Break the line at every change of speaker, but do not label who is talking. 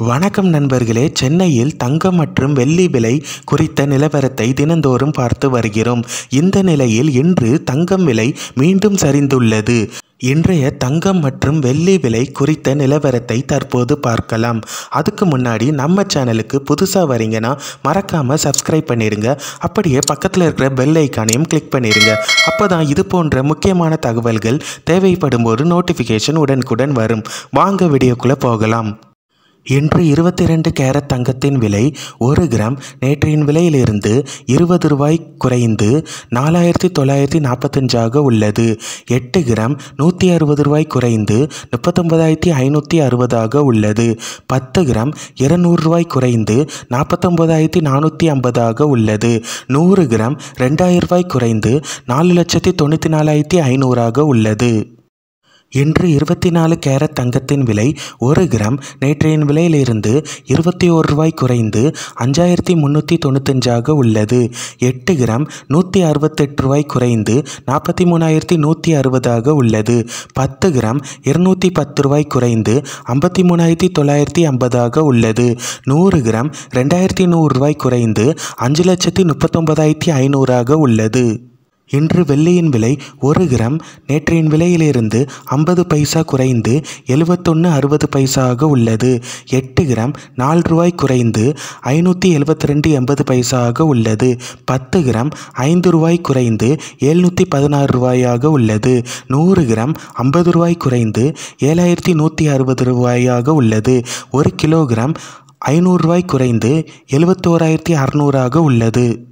வணக்கம் நண்பர்களே சென்னையில் தங்கம் மற்றும் வெள்ளி விலை குறித்த நிலவரத்தை தினந்தோறும் பார்த்து வருகிறோம் இந்த நிலையில் இன்று தங்கம் விலை மீண்டும் சரிந்துள்ளது இன்றைய தங்கம் மற்றும் வெள்ளி விலை குறித்த நிலவரத்தை தற்போது பார்க்கலாம் அதுக்கு முன்னாடி நம்ம சேனலுக்கு புதுசாக வரீங்கன்னா மறக்காமல் சப்ஸ்கிரைப் பண்ணிடுங்க அப்படியே பக்கத்தில் இருக்கிற பெல் ஐக்கானையும் கிளிக் பண்ணிடுங்க அப்போ தான் இது போன்ற முக்கியமான தகவல்கள் தேவைப்படும் போது நோட்டிஃபிகேஷன் உடனுக்குடன் வரும் வாங்க வீடியோக்குள்ளே போகலாம் இன்று இருபத்தி ரெண்டு கேரட் தங்கத்தின் விலை ஒரு கிராம் நேற்றையின் விலையிலிருந்து இருபது ரூபாய் குறைந்து நாலாயிரத்தி தொள்ளாயிரத்தி நாற்பத்தஞ்சாக உள்ளது எட்டு கிராம் நூற்றி அறுபது ரூபாய் குறைந்து முப்பத்தொன்பதாயிரத்தி ஐநூற்றி அறுபதாக உள்ளது பத்து கிராம் இருநூறு ரூபாய் குறைந்து நாற்பத்தொம்பதாயிரத்தி நானூற்றி ஐம்பதாக உள்ளது நூறு கிராம் ரெண்டாயிரம் ரூபாய் குறைந்து நாலு லட்சத்தி தொண்ணூற்றி நாலாயிரத்தி ஐநூறாக உள்ளது இன்று இருபத்தி நாலு கேரட் தங்கத்தின் விலை ஒரு கிராம் நேற்றையின் விலையிலிருந்து இருபத்தி ஓரு ரூபாய் குறைந்து அஞ்சாயிரத்தி முந்நூற்றி தொண்ணூத்தஞ்சாக உள்ளது எட்டு கிராம் நூற்றி அறுபத்தெட்டு ரூபாய் குறைந்து நாற்பத்தி மூணாயிரத்தி நூற்றி அறுபதாக உள்ளது பத்து கிராம் இருநூற்றி பத்து ரூபாய் குறைந்து ஐம்பத்தி மூணாயிரத்தி தொள்ளாயிரத்தி ஐம்பதாக உள்ளது நூறு கிராம் ரெண்டாயிரத்தி நூறு ரூபாய் குறைந்து அஞ்சு லட்சத்தி முப்பத்தொன்பதாயிரத்தி ஐநூறாக உள்ளது இன்று வெள்ளியின் விலை ஒரு கிராம் நேற்றையின் விலையிலிருந்து ஐம்பது பைசா குறைந்து எழுபத்தொன்று அறுபது பைசாவாக உள்ளது எட்டு கிராம் நாலு ரூபாய் குறைந்து ஐநூற்றி எழுபத்தி ரெண்டு எண்பது பைசாவாக உள்ளது பத்து கிராம் ஐந்து ரூபாய் குறைந்து எழுநூற்றி பதினாறு ரூபாயாக உள்ளது நூறு கிராம் ஐம்பது ரூபாய் குறைந்து ஏழாயிரத்தி நூற்றி அறுபது ரூபாயாக உள்ளது ஒரு கிலோகிராம் ஐநூறு ரூபாய் குறைந்து எழுபத்தோராயிரத்தி அறநூறாக உள்ளது